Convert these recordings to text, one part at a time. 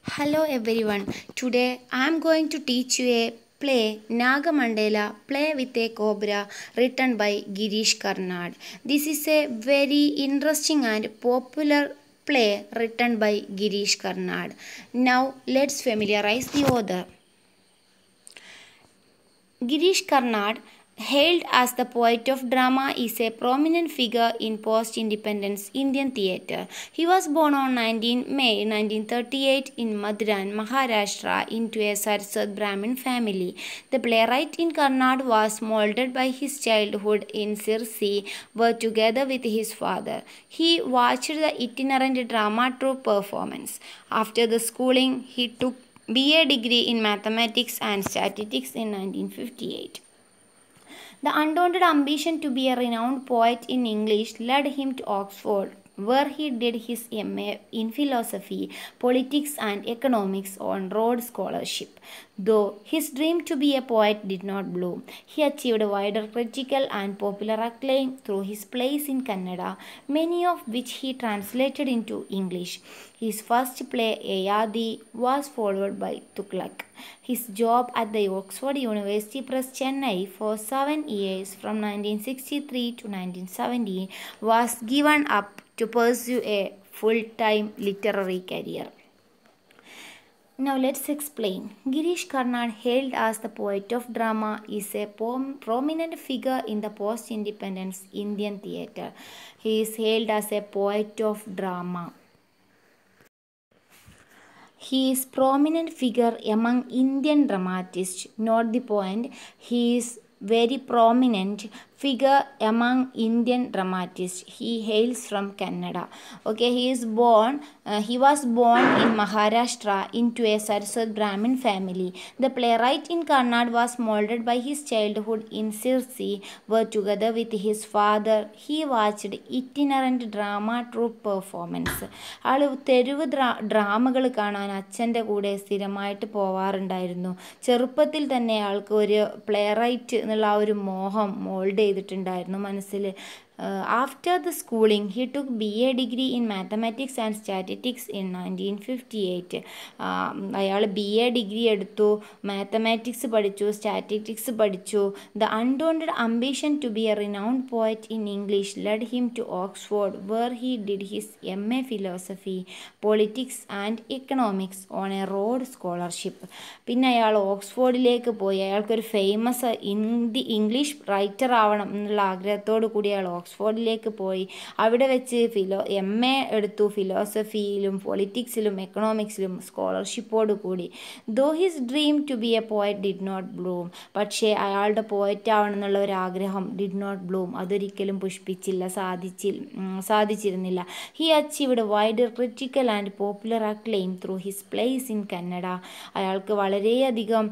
Hello everyone. Today I am going to teach you a play Nagamandela Play with a Cobra written by Girish Karnad. This is a very interesting and popular play written by Girish Karnad. Now let's familiarize the author. Girish Karnad, hailed as the poet of drama, is a prominent figure in post independence Indian theatre. He was born on 19 May 1938 in Madurai, Maharashtra, into a Saraswat Brahmin family. The playwright in Karnad was molded by his childhood in Sirsi, where together with his father, he watched the itinerant drama troupe performance. After the schooling, he took BA degree in mathematics and statistics in 1958. The undaunted ambition to be a renowned poet in English led him to Oxford, where he did his MA in philosophy, politics, and economics on Rhodes Scholarship. Though his dream to be a poet did not bloom, he achieved wider critical and popular acclaim through his plays in Kannada, many of which he translated into English. His first play, Ayadi, was followed by Tuklak. His job at the Oxford University Press Chennai for seven years from 1963 to 1970 was given up to pursue a full time literary career. Now let's explain. Girish Karnad, hailed as the poet of drama, is a pom- prominent figure in the post-independence Indian theatre. He is hailed as a poet of drama. He is prominent figure among Indian dramatists. Not the point. He is very prominent figure among Indian dramatists. He hails from Canada. Okay, he is born. Uh, he was born in Maharashtra into a Saraswat Brahmin family. The playwright in Karnad was molded by his childhood in Sirsi, where together with his father he watched itinerant drama troupe performance. ആൾ തെരുവ് ഡ്രാ ഡ്രാമകൾ കാണാൻ അച്ഛൻ്റെ കൂടെ സ്ഥിരമായിട്ട് പോവാറുണ്ടായിരുന്നു ചെറുപ്പത്തിൽ തന്നെ ആൾക്ക് ഒരു play right എന്നുള്ള ആ ഒരു മോഹം മോൾഡ് ചെയ്തിട്ടുണ്ടായിരുന്നു മനസ്സിൽ after the schooling he took B A degree in mathematics and statistics in nineteen fifty eight അയാൾ ബി എ ഡിഗ്രി എടുത്തു മാത്തമാറ്റിക്സ് പഠിച്ചു സ്റ്റാറ്റിറ്റിക്സ് പഠിച്ചു the undaunted ambition to be a renowned poet in English led him to Oxford where he did his M A philosophy politics and economics on a Rhodes scholarship പിന്നെ അയാൾ ഓക്സ്ഫോർഡിലേക്ക് പോയി അയാൾക്കൊരു famous Hindi English writer ആവണം എന്നുള്ള ആഗ്രഹത്തോടു കൂടി അയാൾ ഓക്സ്ഫോർഡിലേക്ക് പോയി അവിടെ വെച്ച് ഫിലോ എം എ എടുത്തു ഫിലോസഫിയിലും പൊളിറ്റിക്സിലും എക്കണോമിക്സിലും സ്കോളർഷിപ്പോട് കൂടി though his dream to be a poet did not bloom പക്ഷേ അയാളുടെ പോയറ്റ് ആവണം എന്നുള്ള ഒരു ആഗ്രഹം ഡിഡ് നോട്ട് ബ്ലൂം അതൊരിക്കലും പുഷ്പിച്ചില്ല സാധിച്ചി സാധിച്ചിരുന്നില്ല he achieved wide critical and popular acclaim through his plays in Kannada അയാൾക്ക് വളരെയധികം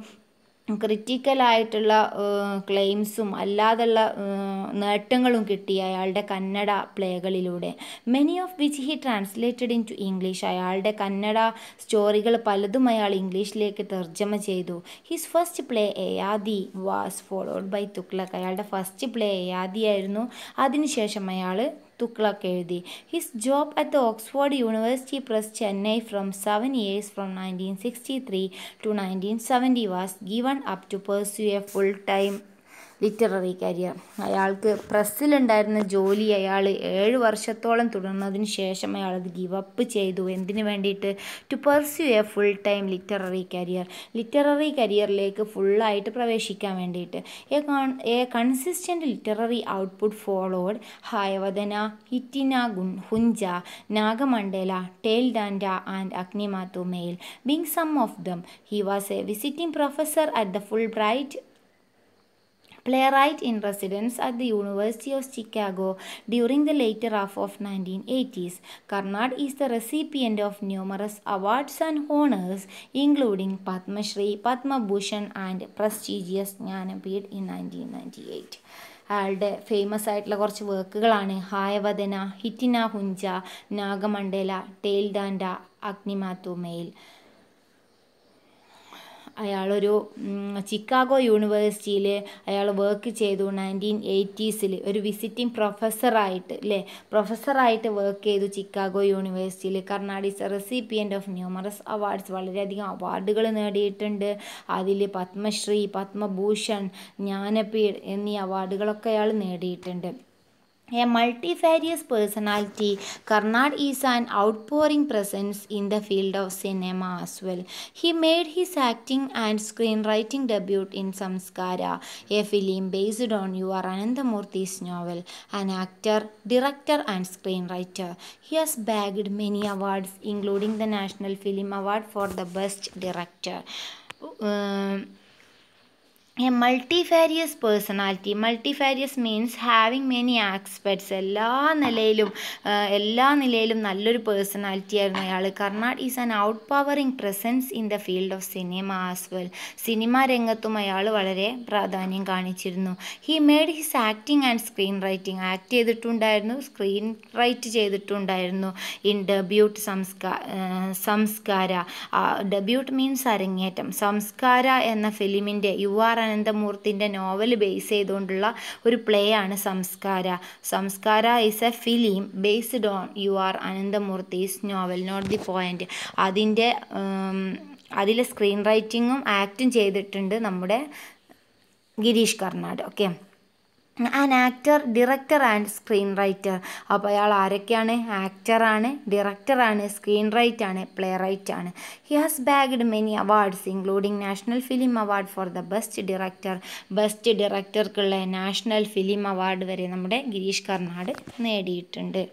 ക്രിറ്റിക്കലായിട്ടുള്ള ക്ലെയിംസും അല്ലാതുള്ള നേട്ടങ്ങളും കിട്ടി അയാളുടെ കന്നഡ പ്ലേകളിലൂടെ many of which he translated into English അയാളുടെ കന്നഡ സ്റ്റോറികൾ പലതും അയാൾ ഇംഗ്ലീഷിലേക്ക് തർജ്ജമ ചെയ്തു his first play Yayati was followed by Tughlaq അയാളുടെ ഫസ്റ്റ് പ്ലേ എയാദി ആയിരുന്നു അതിനുശേഷം അയാൾ തുക്ലക് എഴുതി his job at the Oxford University Press Chennai from seven years from nineteen sixty three to nineteen seventy was given up to pursue a full time literary career അയാൾക്ക് പ്രസ്സിലുണ്ടായിരുന്ന ജോലി അയാൾ ഏഴ് വർഷത്തോളം തുടർന്നതിന് ശേഷം അയാൾ അത് ഗിവ് അപ്പ് ചെയ്തു എന്തിനു വേണ്ടിയിട്ട് to pursue a full time literary career literary കരിയറിലേക്ക് ഫുള്ളായിട്ട് പ്രവേശിക്കാൻ വേണ്ടിയിട്ട് a con a consistent literary output followed Hayavadana Hittina ഗുൺ Hunja Nagamandala Tale Danda and Agnimattu Male being some of them he was a visiting professor at the Fulbright playwright in residence at the University of Chicago during the later half of 1980s. Karnad is the recipient of numerous awards and honors including Padma Shri, Padma Bhushan and prestigious Jnanapith in 1998. അയാളുടെ famous ആയിട്ടുള്ള കുറച്ച് വർക്കുകളാണ് ഹായവദന ഹിറ്റിന ഹുഞ്ച നാഗമണ്ഡല ടെയിൽ ഡാൻഡ അഗ്നിമാത്തു മെയിൽ അയാളൊരു Chicago യൂണിവേഴ്സിറ്റിയിൽ അയാൾ work ചെയ്തു nineteen എയ്റ്റീസിൽ ഒരു visiting പ്രൊഫസറായിട്ട് അല്ലേ പ്രൊഫസറായിട്ട് വർക്ക് ചെയ്തു ചിക്കാഗോ യൂണിവേഴ്സിറ്റിയിൽ Karnad is a recipient of numerous awards വളരെയധികം അവാർഡുകൾ നേടിയിട്ടുണ്ട് അതിൽ പത്മശ്രീ പത്മഭൂഷൺ ജ്ഞാനപീഠ് എന്നീ അവാർഡുകളൊക്കെ അയാൾ നേടിയിട്ടുണ്ട് A multifarious personality, Karnad is an outpouring presence in the field of cinema as well. He made his acting and screenwriting debut in Samskara, a film based on U.R. Anandamurthy's novel. An actor, director, and screenwriter. He has bagged many awards, including the National Film Award for the Best Director. Um, a multifarious personality multifarious means having many aspects എല്ലാ നിലയിലും ആ, എല്ലാ നിലയിലും നല്ലൊരു personality ആയിരുന്നു അയാൾ Karnad is an out powering presence in the field of cinema as well cinema രംഗത്തും അയാൾ വളരെ പ്രാധാന്യം കാണിച്ചിരുന്നു he made his acting and screen writing act ചെയ്തിട്ടുണ്ടായിരുന്നു സ്ക്രീൻ റൈറ്റ് ചെയ്തിട്ടുണ്ടായിരുന്നു ഇൻ ഡെബ്യൂട്ട് സംസ്കാ സംസ്കാര ഡെബ്യൂട്ട് മീൻസ് അരങ്ങേറ്റം സംസ്കാര എന്ന ഫിലിമിൻ്റെ യു ആർ അനന്തമൂർത്തിൻ്റെ നോവൽ ബേസ് ചെയ്തുകൊണ്ടുള്ള ഒരു പ്ലേ ആണ് Samskara Samskara is a film based on U R Ananthamurthy's novel note the point അതിൻ്റെ അതിൽ സ്ക്രീൻ റൈറ്റിങ്ങും ആക്റ്റും ചെയ്തിട്ടുണ്ട് നമ്മുടെ Girish Karnad okay an actor director and screen writer അപ്പോൾ അയാൾ ആരൊക്കെയാണ് ആക്ടറാണ് ഡയറക്ടറാണ് സ്ക്രീൻ റൈറ്റ് ആണ് പ്ലേ റൈറ്റ് ആണ് he has bagged many awards including national film award for the best director best ഡയറക്ടർക്കുള്ള നാഷണൽ ഫിലിം അവാർഡ് വരെ നമ്മുടെ ഗിരീഷ് കർണാട് നേടിയിട്ടുണ്ട്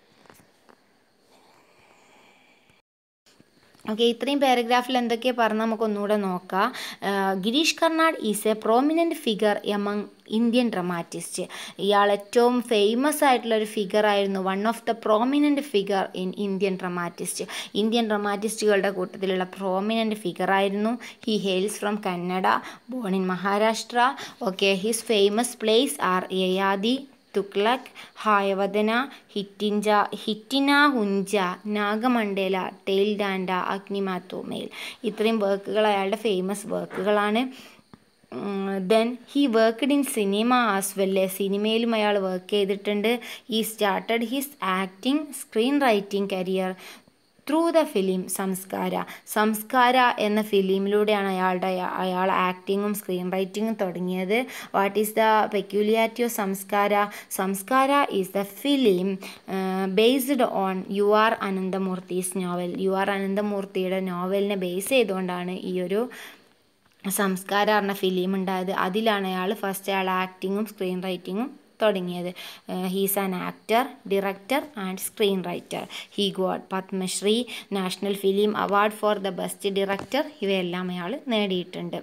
ഓക്കെ ഇത്രയും പാരഗ്രാഫിൽ എന്തൊക്കെ പറഞ്ഞ് നമുക്ക് ഒന്നുകൂടെ നോക്കാം ah Girish Karnad is a prominent figure among Indian dramatist ഇയാൾ ഏറ്റവും ഫേമസ് ആയിട്ടുള്ള ഒരു ഫിഗർ ആയിരുന്നു one of the prominent figure in Indian dramatist Indian ഡ്രമാറ്റിസ്റ്റുകളുടെ കൂട്ടത്തിലുള്ള പ്രോമിനൻറ്റ് ഫിഗർ ആയിരുന്നു he hails from Kannada born in Maharashtra okay his famous plays are Yayati Tughlaq Hayavadana Hittina Hittina Hunja Nagamandala Tale Danda Agnimattumale ഇത്രയും വർക്കുകൾ അയാളുടെ ഫേമസ് വർക്കുകളാണ് then he worked in cinema as well സിനിമയിലും അയാൾ വർക്ക് ചെയ്തിട്ടുണ്ട് he started his acting screen writing career through the film Samskara Samskara എന്ന ഫിലിമിലൂടെയാണ് അയാളുടെ അയാൾ ആക്ടിങ്ങും സ്ക്രീൻ റൈറ്റിങ്ങും തുടങ്ങിയത് what is the peculiarity of Samskara Samskara is the film based on U R Ananthamurthy's novel U R അനന്തമൂർത്തിയുടെ നോവലിനെ ബേസ് ചെയ്തുകൊണ്ടാണ് ഈ ഒരു സംസ്കാര പറഞ്ഞ ഫിലിം ഉണ്ടായത് അതിലാണ് അയാൾ ഫസ്റ്റ് അയാൾ ആക്ടിങ്ങും സ്ക്രീൻ റൈറ്റിങ്ങും തുടങ്ങിയത് he's an actor director and screen writer he got Padmashri national film award for the best director ഇവയെല്ലാം അയാൾ നേടിയിട്ടുണ്ട്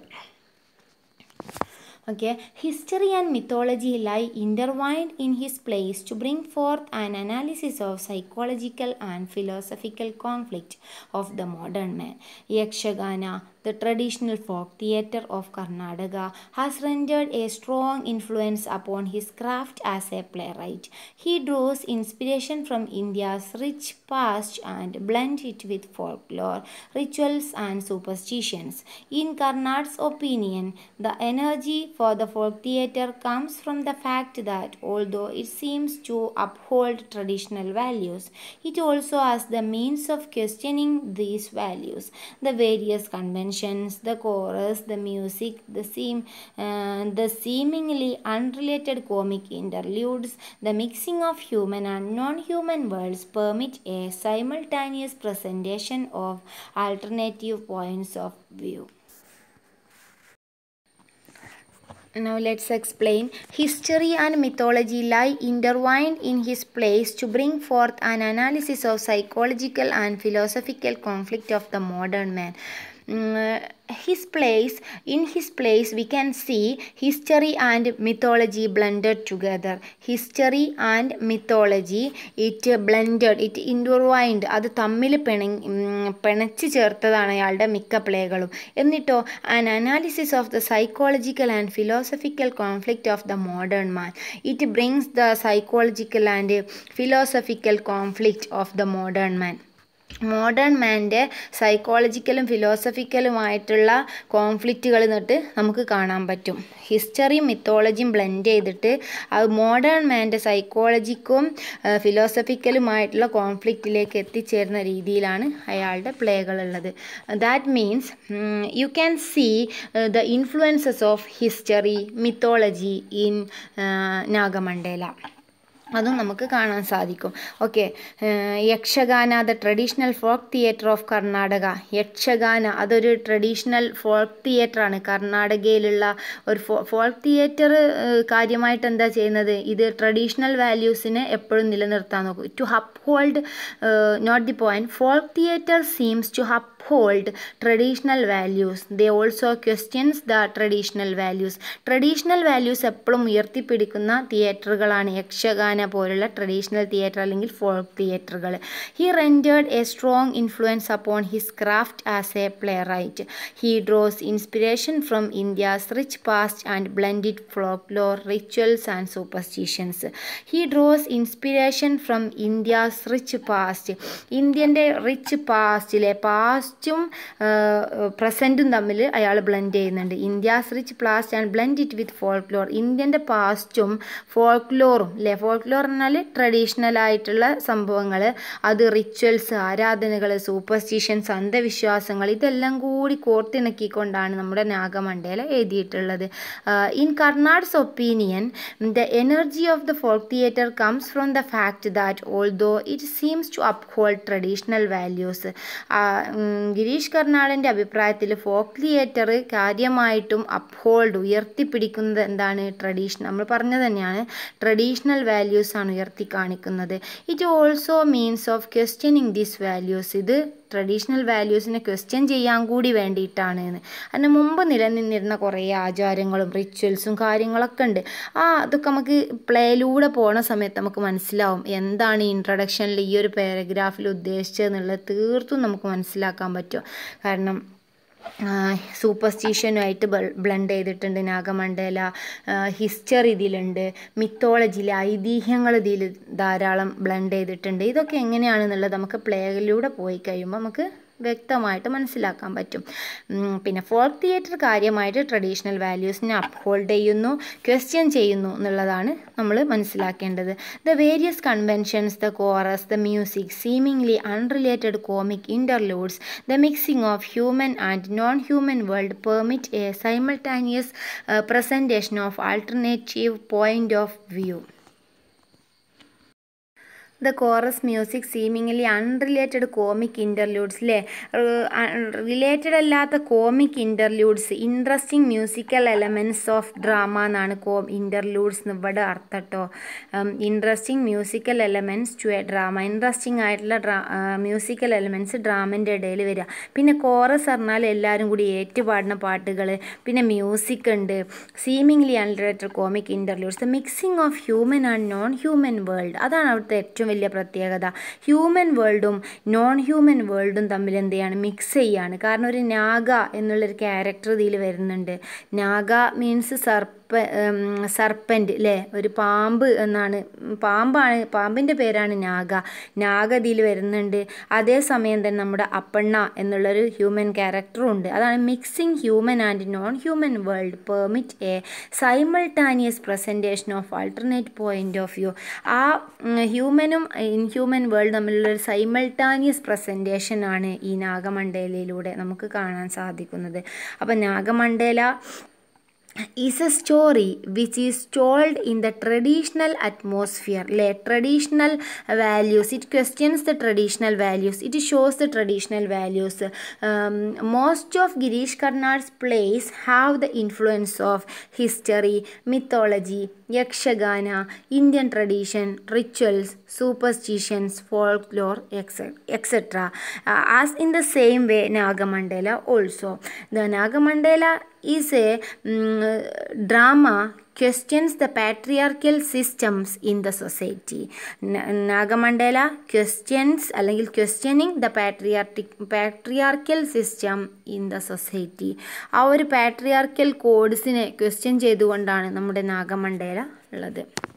Okay, history and mythology lie intertwined in his plays to bring forth an analysis of psychological and philosophical conflict of the modern man. Yakshagana, the traditional folk theatre of Karnataka, has rendered a strong influence upon his craft as a playwright. He draws inspiration from India's rich past and blends it with folklore, rituals, and superstitions. In Karnad's opinion, the energy for the folk theatre comes from the fact that although it seems to uphold traditional values, it also has the means of questioning these values. The various conventions, the chorus, the music, the seem, uh, the seemingly unrelated comic interludes, the mixing of human and non-human worlds permit a simultaneous presentation of alternative points of view. Now let's explain. History and mythology lie intertwined in his plays to bring forth an analysis of psychological and philosophical conflict of the modern man. Mm, his plays, in his plays, we can see history and mythology blended together. History and mythology, it blended, it intertwined. അത് തമ്മിൽ പിണ പിണച്ച് ചേർത്തതാണ് അയാളുടെ മിക്ക പ്ലേകളും എന്നിട്ടോ an analysis of the psychological and philosophical conflict of the modern man it brings the psychological and philosophical conflict of the modern man modern മാൻ്റെ സൈക്കോളജിക്കലും ഫിലോസഫിക്കലുമായിട്ടുള്ള കോൺഫ്ലിക്റ്റുകൾ എന്നിട്ട് നമുക്ക് കാണാൻ പറ്റും ഹിസ്റ്ററിയും മിത്തോളജിയും ബ്ലെൻഡ് ചെയ്തിട്ട് അത് മോഡേൺ മാൻ്റെ സൈക്കോളജിക്കും ഫിലോസഫിക്കലുമായിട്ടുള്ള കോൺഫ്ലിക്റ്റിലേക്ക് എത്തിച്ചേരുന്ന രീതിയിലാണ് അയാളുടെ പ്ലേകളുള്ളത് that means you can see the influences of history mythology in Nagamandala അതും നമുക്ക് കാണാൻ സാധിക്കും okay Yakshagana the traditional folk theatre of Karnataka Yakshagana അതൊരു ട്രഡീഷണൽ ഫോക്ക് തിയേറ്ററാണ് കർണാടകയിലുള്ള ഒരു ഫോ ഫോക്ക് തിയേറ്റർ കാര്യമായിട്ട് എന്താ ചെയ്യുന്നത് ഇത് ട്രഡീഷണൽ വാല്യൂസിനെ എപ്പോഴും നിലനിർത്താൻ നോക്കും to hold note the point folk theatre seems to hold traditional values they also questions the traditional values traditional values എപ്പോഴും ഉയർത്തിപ്പിടിക്കുന്ന തിയേറ്ററുകളാണ് യക്ഷഗാന പോലുള്ള ട്രഡീഷണൽ തിയേറ്റർ അല്ലെങ്കിൽ ഫോക്ക് തിയേറ്ററുകൾ he rendered a strong influence upon his craft as a play write he draws inspiration from India's rich past and blended folklore rituals and superstitions he draws inspiration from India's rich past ഇന്ത്യൻ്റെ rich പാസ്റ്റിലെ past പാസ്റ്റും പ്രസൻറ്റും തമ്മിൽ അയാൾ blend ചെയ്യുന്നുണ്ട് India's rich past and blend it with folklore ഇന്ത്യൻ്റെ പാസ്റ്റും ഫോൾക്ലോറും അല്ലേ folklore എന്നാൽ ട്രഡീഷണൽ ആയിട്ടുള്ള സംഭവങ്ങൾ അത് റിച്വൽസ് ആരാധനകൾ സൂപ്പർസ്റ്റിഷ്യൻസ് അന്ധവിശ്വാസങ്ങൾ ഇതെല്ലാം കൂടി കോർത്തിണക്കിക്കൊണ്ടാണ് നമ്മുടെ നാഗമണ്ഡല എഴുതിയിട്ടുള്ളത് in Karnad's opinion the energy of the folk theatre comes from the fact that although it seems to uphold traditional values Girish കർണാടൻ്റെ അഭിപ്രായത്തിൽ ഫോക്ക് തിയേറ്റർ കാര്യമായിട്ടും അപ്ഹോൾഡ് ഉയർത്തിപ്പിടിക്കുന്നത് എന്താണ് ട്രഡീഷൻ നമ്മൾ പറഞ്ഞത് തന്നെയാണ് ട്രഡീഷണൽ വാല്യൂസ് ആണ് ഉയർത്തി കാണിക്കുന്നത് it also means of questioning this values ഇത് ട്രഡീഷണൽ വാല്യൂസിനെ ക്വസ്റ്റ്യൻ ചെയ്യാൻ കൂടി വേണ്ടിയിട്ടാണ് എന്ന് അതിന് മുമ്പ് നിലനിന്നിരുന്ന കുറേ ആചാരങ്ങളും റിച്വൽസും കാര്യങ്ങളൊക്കെ ഉണ്ട് ആ അതൊക്കെ നമുക്ക് പ്ലേയിലൂടെ പോണ സമയത്ത് നമുക്ക് മനസ്സിലാവും എന്താണ് ഇൻട്രഡക്ഷനിൽ ഈ ഒരു പാരഗ്രാഫിൽ ഉദ്ദേശിച്ചതെന്നുള്ളത് തീർത്തും നമുക്ക് മനസ്സിലാക്കാൻ പറ്റും കാരണം സൂപ്പർസ്റ്റീഷനുമായിട്ട് ബ്ലെൻഡ് ചെയ്തിട്ടുണ്ട് നാഗമണ്ഡല ഹിസ്റ്ററി ഇതിലുണ്ട് മിത്തോളജിയിൽ ഐതിഹ്യങ്ങൾ ഇതിൽ ധാരാളം ബ്ലെൻഡ് ചെയ്തിട്ടുണ്ട് ഇതൊക്കെ എങ്ങനെയാണെന്നുള്ളത് നമുക്ക് പ്ലേയിലൂടെ പോയി കഴിയുമ്പോൾ നമുക്ക് വ്യക്തമായിട്ട് മനസ്സിലാക്കാൻ പറ്റും പിന്നെ ഫോർക്ക് തിയേറ്റർ കാര്യമായിട്ട് ട്രഡീഷണൽ വാല്യൂസിനെ അപ്ഹോൾഡ് ചെയ്യുന്നു ക്വസ്റ്റ്യൻ ചെയ്യുന്നു എന്നുള്ളതാണ് നമ്മൾ മനസ്സിലാക്കേണ്ടത് the various conventions the chorus the music seemingly unrelated comic interludes the mixing of human and non human world permit a simultaneous presentation of alternative point of view the chorus music seemingly unrelated comic interludes അല്ലേ related അല്ലാത്ത comic interludes interesting musical elements of drama എന്നാണ് കോ interludes എന്ന് ഇവിടെ അർത്ഥം കേട്ടോ interesting musical elements to a drama interesting ആയിട്ടുള്ള ഡ്രാ മ്യൂസിക്കൽ എലമെൻറ്റ്സ് ഡ്രാമൻ്റെ ഇടയിൽ വരിക പിന്നെ കോറസ് പറഞ്ഞാൽ എല്ലാവരും കൂടി ഏറ്റുപാടുന്ന പാട്ടുകൾ പിന്നെ മ്യൂസിക് ഉണ്ട് seemingly unrelated comic interludes the mixing of human and non human world അതാണ് അവിടുത്തെ ഏറ്റവും വലിയ പ്രത്യേകത ഹ്യൂമൻ വേൾഡും നോൺ ഹ്യൂമൻ വേൾഡും തമ്മിൽ എന്ത് ചെയ്യാണ് മിക്സ് ചെയ്യാണ് കാരണം ഒരു നാഗ എന്നുള്ളൊരു ക്യാരക്ടർ ഇതിൽ വരുന്നുണ്ട് നാഗ മീൻസ് സർപ്പ സർപ്പൻ്റ് അല്ലേ ഒരു പാമ്പ് എന്നാണ് പാമ്പാണ് പാമ്പിൻ്റെ പേരാണ് നാഗ നാഗ ഇതിൽ വരുന്നുണ്ട് അതേസമയം തന്നെ നമ്മുടെ അപ്പണ്ണ എന്നുള്ളൊരു ഹ്യൂമൻ ക്യാരക്ടറും ഉണ്ട് അതാണ് mixing human and non human world permit a simultaneous presentation of alternate point of view ആ ഹ്യൂമനും ഇൻഹ്യൂമൻ വേൾഡ് തമ്മിലുള്ള ഒരു സൈമൾട്ടാനിയസ് പ്രസൻറ്റേഷൻ ആണ് ഈ നാഗമണ്ഡലയിലൂടെ നമുക്ക് കാണാൻ സാധിക്കുന്നത് അപ്പം Nagamandala is a story which is told in the traditional atmosphere le traditional values it questions the traditional values it shows the traditional values um, most of girish karnad's plays have the influence of history mythology yakshagana indian tradition rituals superstitions folklore etc uh, as in the same way nagamandala also the nagamandala is a um, drama questions the patriarchal systems in the society. Nagamandala questions അല്ലെങ്കിൽ questioning the patriarchic patriarchal system in the society ആ ഒരു patriarchal കോഡ്സിനെ question ചെയ്തുകൊണ്ടാണ് നമ്മുടെ നാഗമണ്ഡല ഉള്ളത്